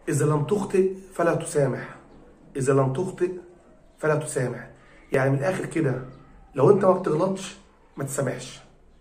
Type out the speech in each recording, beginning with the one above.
إذا لم تخطئ فلا تسامح إذا لم تخطئ فلا تسامح يعني من الآخر كده لو أنت ما بتغلطش ما تسامحش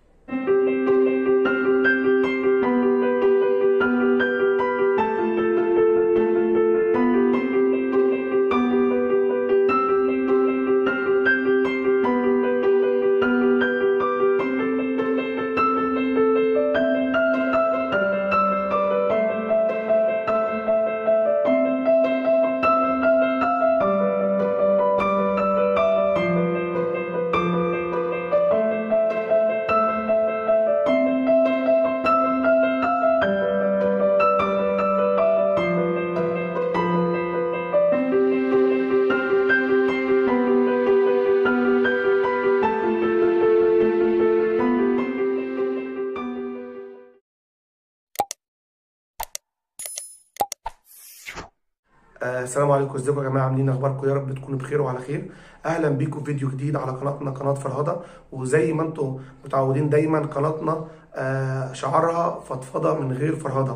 آه، السلام عليكم ازيكم يا جماعه عاملين اخباركم يا رب تكونوا بخير وعلى خير اهلا بيكم في فيديو جديد على قناتنا قناه فرهده وزي ما انتم متعودين دايما قناتنا آه، شعارها فضفضه من غير فرهده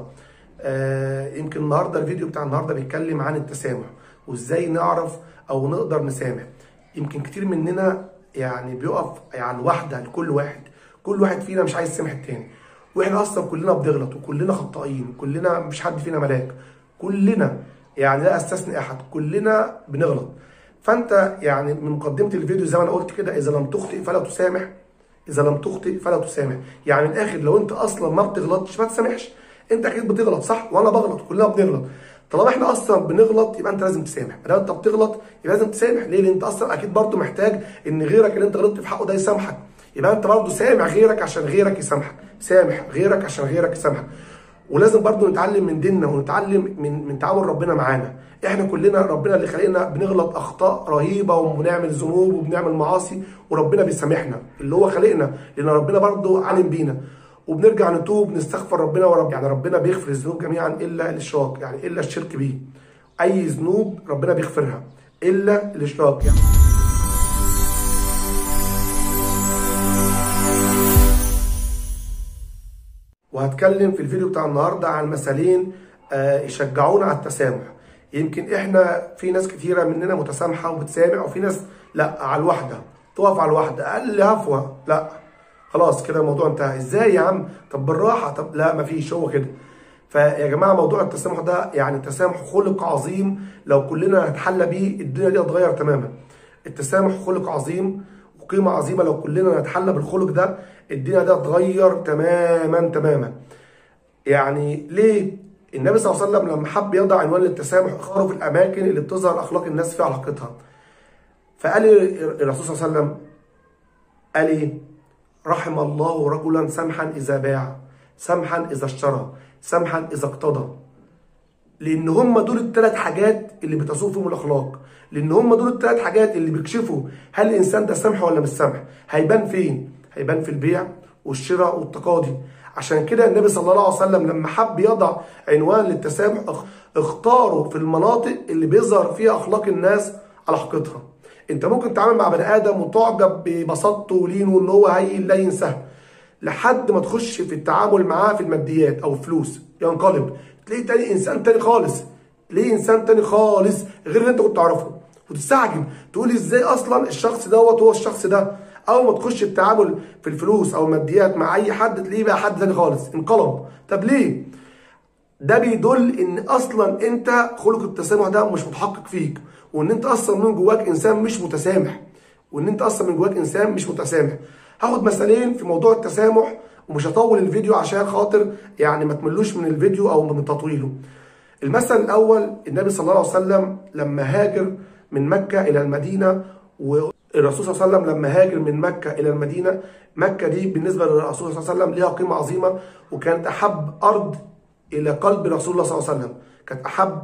آه، يمكن النهارده الفيديو بتاع النهارده بيتكلم عن التسامح وازاي نعرف او نقدر نسامح يمكن كتير مننا يعني بيقف على الواحده لكل واحد كل واحد فينا مش عايز يسامح التاني واحنا اصلا كلنا بنغلط وكلنا خطائين كلنا مش حد فينا ملاك كلنا يعني لا استثني احد كلنا بنغلط فانت يعني من مقدمه الفيديو زي ما انا قلت كده اذا لم تخطئ فلا تسامح اذا لم تخطئ فلا تسامح يعني من الاخر لو انت اصلا ما بتغلطش ما تسامحش انت اكيد بتغلط صح وانا بغلط كلنا بنغلط طالما احنا اصلا بنغلط يبقى انت لازم تسامح ما دام انت بتغلط يبقى لازم تسامح ليه لان انت اصلا اكيد برضو محتاج ان غيرك اللي انت غلطت في حقه ده يسامحك يبقى انت برضو سامح غيرك عشان غيرك يسامحك سامح غيرك عشان غيرك يسامحك ولازم برضو نتعلم من ديننا ونتعلم من من تعامل ربنا معانا احنا كلنا ربنا اللي خلقنا بنغلط اخطاء رهيبه وبنعمل ذنوب وبنعمل معاصي وربنا بيسامحنا اللي هو خلقنا لان ربنا برضو علم بينا وبنرجع نتوب نستغفر ربنا ورب يعني ربنا بيغفر الذنوب جميعا الا الاشراك يعني الا الشرك بيه اي ذنوب ربنا بيغفرها الا الاشراك يعني وهتكلم في الفيديو بتاع النهارده عن مثالين آه، يشجعونا على التسامح يمكن احنا في ناس كتيره مننا متسامحه وبتسامح وفي ناس لا على الواحده تقف على الواحده اقل هفوه لا خلاص كده الموضوع انتهى ازاي يا عم طب بالراحه طب لا مفيش هو كده فيا جماعه موضوع التسامح ده يعني التسامح خلق عظيم لو كلنا نتحلى بيه الدنيا دي هتتغير تماما التسامح خلق عظيم وقيمه عظيمه لو كلنا نتحلى بالخلق ده الدنيا دي هتتغير تماما تماما يعني ليه النبي صلى الله عليه وسلم لما حب يضع عنوان للتسامح اختاره في الاماكن اللي بتظهر اخلاق الناس في علاقتها فقال الرسول صلى الله عليه وسلم قال ايه رحم الله رجلا سمحا اذا باع سمحا اذا اشترى سمحا اذا اقتضى لان هم دول الثلاث حاجات اللي بتسوق فيهم الاخلاق لان هم دول الثلاث حاجات اللي بيكشفوا هل الانسان ده سمح ولا مش سمح هيبان فين هيبان في البيع والشراء والتقاضي عشان كده النبي صلى الله عليه وسلم لما حب يضع عنوان للتسامح اختاره في المناطق اللي بيظهر فيها اخلاق الناس على حقيقتها انت ممكن تتعامل مع بني ادم وتعجب ببساطته ولينه ان هو هين لين سهل لحد ما تخش في التعامل معاه في الماديات او الفلوس ينقلب تلاقيه تاني انسان تاني خالص تلاقيه انسان تاني خالص غير اللي انت كنت تعرفه وتستعجب تقول ازاي اصلا الشخص دوت هو الشخص ده اول ما تخش التعامل في الفلوس او الماديات مع اي حد تلاقيه بقى حد تاني خالص انقلب طب ليه ده بيدل ان اصلا انت خلق التسامح ده مش متحقق فيك وان انت اصلا من جواك انسان مش متسامح وان انت اصلا من جواك انسان مش متسامح هاخد مثالين في موضوع التسامح ومش هطول الفيديو عشان خاطر يعني ما تملوش من الفيديو او من تطويله المثل الاول النبي صلى الله عليه وسلم لما هاجر من مكه الى المدينه والرسول صلى الله عليه وسلم لما هاجر من مكه الى المدينه مكه دي بالنسبه للرسول صلى الله عليه وسلم ليها قيمه عظيمه وكانت احب ارض الى قلب رسول الله صلى الله عليه وسلم كانت احب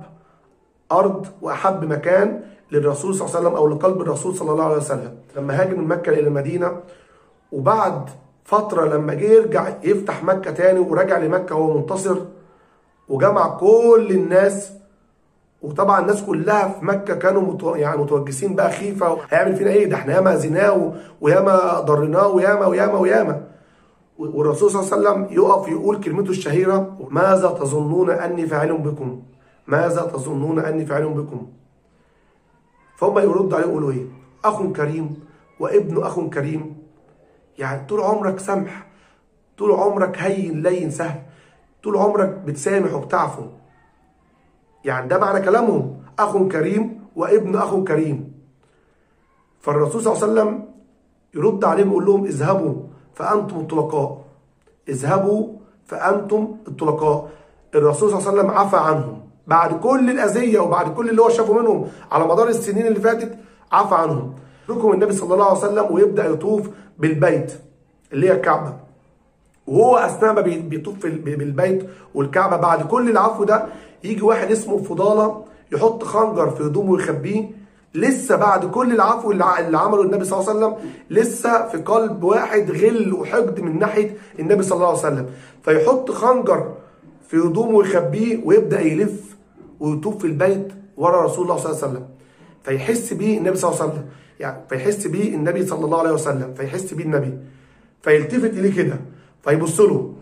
ارض واحب مكان للرسول صلى الله عليه وسلم او لقلب الرسول صلى الله عليه وسلم لما هاجر من مكه الى المدينه وبعد فتره لما جه يرجع يفتح مكه تاني ورجع لمكه وهو منتصر وجمع كل الناس وطبعا الناس كلها في مكه كانوا متو... يعني متوجسين بقى خيفه هيعمل فينا ايه ده احنا ياما اذيناه وياما ضرناه وياما وياما وياما والرسول صلى الله عليه وسلم يقف يقول كلمته الشهيره ماذا تظنون اني فاعل بكم ماذا تظنون اني فاعل بكم فهم يرد عليه يقولوا ايه اخ كريم وابن اخ كريم يعني طول عمرك سمح طول عمرك هين لين سهل طول عمرك بتسامح وبتعفو يعني ده معنى كلامهم اخ كريم وابن اخ كريم فالرسول صلى الله عليه وسلم يرد عليهم يقول لهم اذهبوا فانتم الطلقاء اذهبوا فانتم الطلقاء الرسول صلى الله عليه وسلم عفى عنهم بعد كل الاذيه وبعد كل اللي هو شافه منهم على مدار السنين اللي فاتت عفى عنهم يتركهم النبي صلى الله عليه وسلم ويبدا يطوف بالبيت اللي هي الكعبه وهو اثناء ما بيطوف بالبيت والكعبه بعد كل العفو ده يجي واحد اسمه فضاله يحط خنجر في هدومه ويخبيه لسه بعد كل العفو اللي عمله النبي صلى الله عليه وسلم لسه في قلب واحد غل وحقد من ناحيه النبي صلى الله عليه وسلم فيحط خنجر في هدومه ويخبيه ويبدا يلف ويطوف في البيت ورا رسول الله صلى الله عليه وسلم فيحس بيه النبي صلى الله عليه وسلم يعني فيحس بيه النبي صلى الله عليه وسلم فيحس بيه النبي فيلتفت اليه كده فيبص له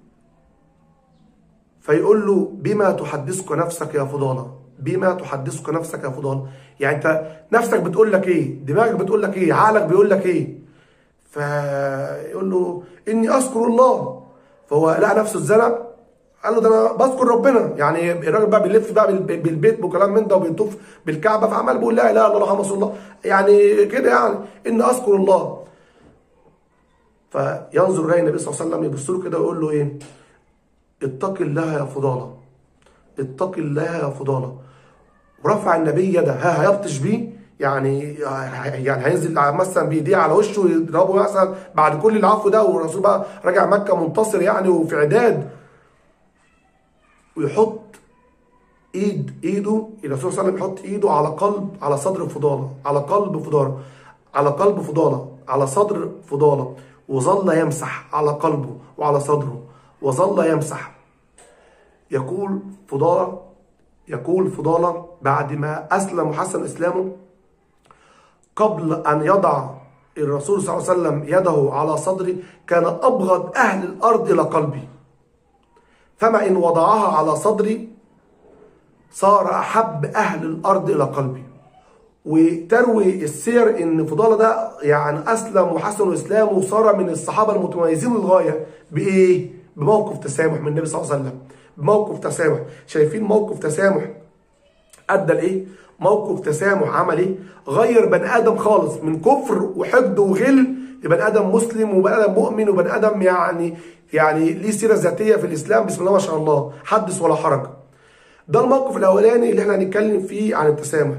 فيقول له بما تحدثك نفسك يا فضاله بما تحدثك نفسك يا فضاله يعني انت نفسك بتقول لك ايه دماغك بتقول لك ايه عقلك بيقول لك ايه فيقول له اني اذكر الله فهو لقى نفسه اتزنق قال له ده انا بذكر ربنا يعني الراجل بقى بيلف بقى بالبيت وكلام من ده وبيطوف بالكعبه فعمال بيقول لا اله الا الله محمد رسول الله يعني كده يعني اني اذكر الله فينظر اليه النبي صلى الله عليه وسلم يبص له كده ويقول له ايه اتق الله يا فضاله اتق الله يا فضاله ورفع النبي يده ها هيبطش بيه يعني يعني هينزل مثلا بايديه على وشه ويضربه مثلا بعد كل العفو ده والرسول بقى راجع مكه منتصر يعني وفي عداد ويحط ايد ايده الرسول صلى الله عليه وسلم يحط ايده على قلب على صدر فضاله على قلب فضاله على قلب فضاله على صدر فضاله وظل يمسح على قلبه وعلى صدره وظل يمسح يقول فضاله يقول فضاله بعد ما اسلم وحسن اسلامه قبل ان يضع الرسول صلى الله عليه وسلم يده على صدري كان ابغض اهل الارض الى قلبي فما إن وضعها على صدري صار أحب أهل الأرض إلى قلبي وتروي السير إن فضالة ده يعني أسلم وحسن إسلامه وصار من الصحابة المتميزين للغاية بإيه؟ بموقف تسامح من النبي صلى الله عليه وسلم بموقف تسامح شايفين موقف تسامح أدى لإيه؟ موقف تسامح عمل إيه؟ غير بني آدم خالص من كفر وحقد وغل لبني آدم مسلم وبني آدم مؤمن وبني آدم يعني يعني ليه سيره ذاتيه في الاسلام بسم الله ما شاء الله حدث ولا حرج ده الموقف الاولاني اللي احنا هنتكلم فيه عن التسامح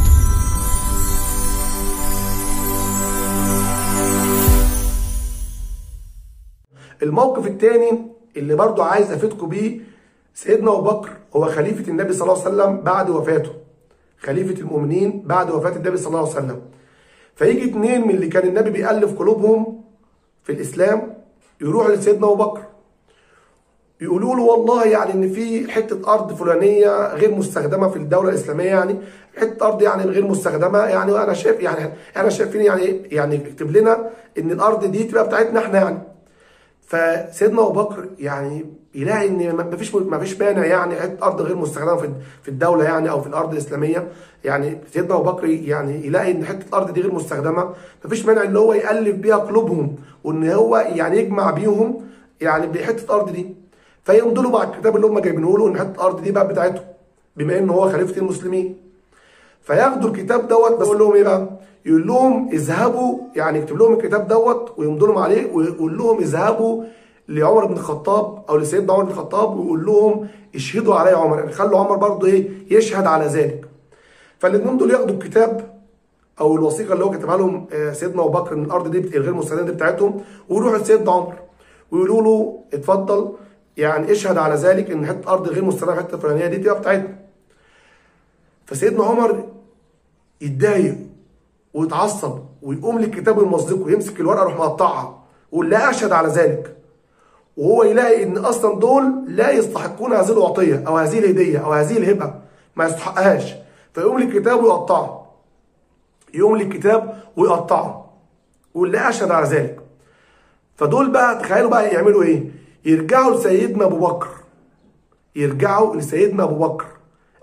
الموقف الثاني اللي برضو عايز افيدكم بيه سيدنا ابو بكر هو خليفه النبي صلى الله عليه وسلم بعد وفاته خليفه المؤمنين بعد وفاه النبي صلى الله عليه وسلم فيجي اتنين من اللي كان النبي بيألف قلوبهم في الاسلام يروحوا لسيدنا ابو بكر يقولوا له والله يعني ان في حته ارض فلانيه غير مستخدمه في الدوله الاسلاميه يعني حته ارض يعني غير مستخدمه يعني وانا شايف يعني انا شايفين يعني يعني اكتب لنا ان الارض دي تبقى بتاعتنا احنا يعني فسيدنا ابو بكر يعني يلاقي ان ما فيش ما فيش مانع يعني حته ارض غير مستخدمه في في الدوله يعني او في الارض الاسلاميه يعني سيدنا ابو بكر يعني يلاقي ان حته الارض دي غير مستخدمه ما فيش مانع ان هو يالف بيها قلوبهم وان هو يعني يجمع بيهم يعني بحته الارض دي فيمضوا له مع الكتاب اللي هم جايبينه له ان حته الارض دي بقى بتاعتهم بما ان هو خليفه المسلمين فياخدوا الكتاب دوت بس يقول لهم ايه بقى؟ يقول لهم اذهبوا يعني يكتب لهم الكتاب دوت ويمضوا لهم عليه ويقول لهم اذهبوا لعمر بن الخطاب او لسيدنا عمر بن الخطاب ويقول لهم اشهدوا علي عمر يعني خلوا عمر برضه ايه يشهد على ذلك فالاثنين دول ياخدوا الكتاب او الوثيقه اللي هو كتبها لهم سيدنا ابو بكر ان الارض دي الغير مستخدمه دي بتاعتهم ويروحوا لسيدنا عمر ويقولوا له اتفضل يعني اشهد على ذلك ان حته ارض غير مستخدمه الحته الفلانيه دي تبقى بتاعتنا فسيدنا عمر يتضايق ويتعصب ويقوم للكتاب ويمزقه ويمسك الورقه يروح مقطعها ويقول لا اشهد على ذلك وهو يلاقي ان اصلا دول لا يستحقون هذه الاعطيه او هذه الهديه او هذه الهبه ما يستحقهاش فيقوم للكتاب ويقطعه يقوم للكتاب ويقطعه ويقول لا اشهد على ذلك فدول بقى تخيلوا بقى يعملوا ايه يرجعوا لسيدنا ابو بكر يرجعوا لسيدنا ابو بكر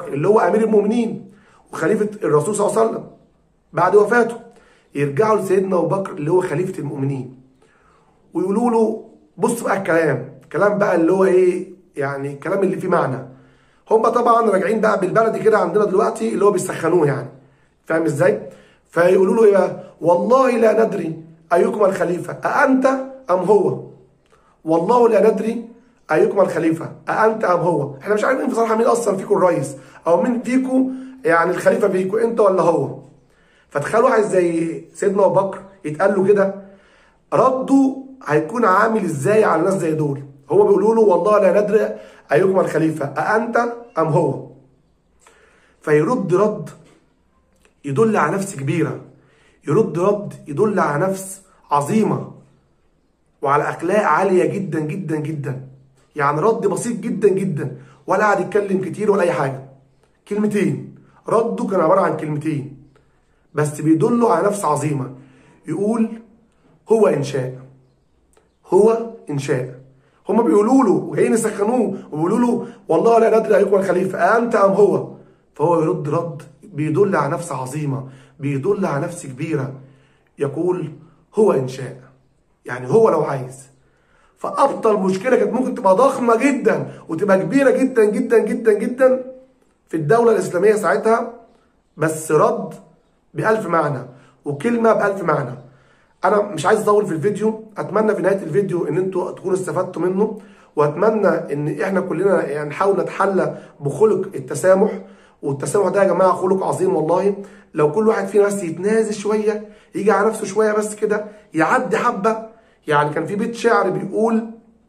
اللي هو امير المؤمنين وخليفه الرسول صلى الله عليه وسلم بعد وفاته يرجعوا لسيدنا ابو بكر اللي هو خليفه المؤمنين ويقولوا له بص بقى الكلام كلام بقى اللي هو ايه يعني كلام اللي فيه معنى هم طبعا راجعين بقى بالبلدي كده عندنا دلوقتي اللي هو بيسخنوه يعني فاهم ازاي فيقولوا له ايه بقى والله لا ندري ايكم الخليفه اانت ام هو والله لا ندري ايكم الخليفه اانت ام هو احنا مش عارفين بصراحه مين اصلا فيكم الرئيس او مين فيكم يعني الخليفه فيكم انت ولا هو فتخيل واحد زي سيدنا ابو بكر يتقال له كده رده هيكون عامل ازاي على الناس زي دول هو بيقولوا له والله لا ندري ايكم الخليفه اانت ام هو فيرد رد يدل على نفس كبيره يرد رد يدل على نفس عظيمه وعلى اخلاق عاليه جدا جدا جدا يعني رد بسيط جدا جدا ولا قاعد يتكلم كتير ولا اي حاجه كلمتين رده كان عباره عن كلمتين بس بيدلوا على نفس عظيمه يقول هو انشاء هو انشاء هما بيقولوا له وجايين يسخنوه وبيقولوا له والله لا ندري ايكم الخليفه انت ام هو فهو يرد رد بيدل على نفس عظيمه بيدل على نفس كبيره يقول هو انشاء يعني هو لو عايز فابطل مشكله كانت ممكن تبقى ضخمه جدا وتبقى كبيره جدا جدا جدا جدا في الدوله الاسلاميه ساعتها بس رد بألف معنى وكلمه بألف معنى انا مش عايز اطول في الفيديو اتمنى في نهايه الفيديو ان انتوا تكونوا استفدتوا منه واتمنى ان احنا كلنا يعني نحاول نتحلى بخلق التسامح والتسامح ده يا جماعه خلق عظيم والله لو كل واحد فينا بس يتنازل شويه يجي على نفسه شويه بس كده يعدي حبه يعني كان في بيت شعر بيقول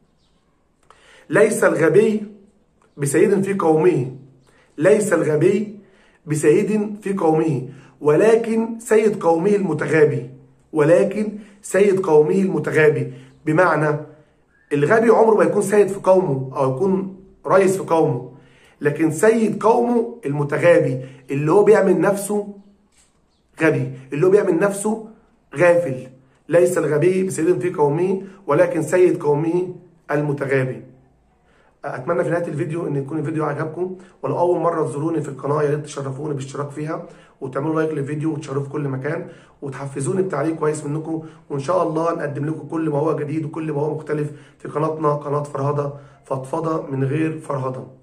ليس الغبي بسيد في قومه ليس الغبي بسيد في قومه ولكن سيد قومه المتغابي ولكن سيد قومه المتغابي بمعنى الغبي عمره ما يكون سيد في قومه او يكون رئيس في قومه لكن سيد قومه المتغابي اللي هو بيعمل نفسه غبي اللي هو بيعمل نفسه غافل ليس الغبي بسيد في قومه ولكن سيد قومه المتغابي اتمنى في نهايه الفيديو ان يكون الفيديو عجبكم ولو اول مره تزوروني في القناه يا ريت تشرفوني بالاشتراك فيها وتعملوا لايك للفيديو وتشاركوا في كل مكان وتحفزوني بتعليق كويس منكم وان شاء الله نقدم لكم كل ما هو جديد وكل ما هو مختلف في قناتنا قناه فرهده فضفضه من غير فرهده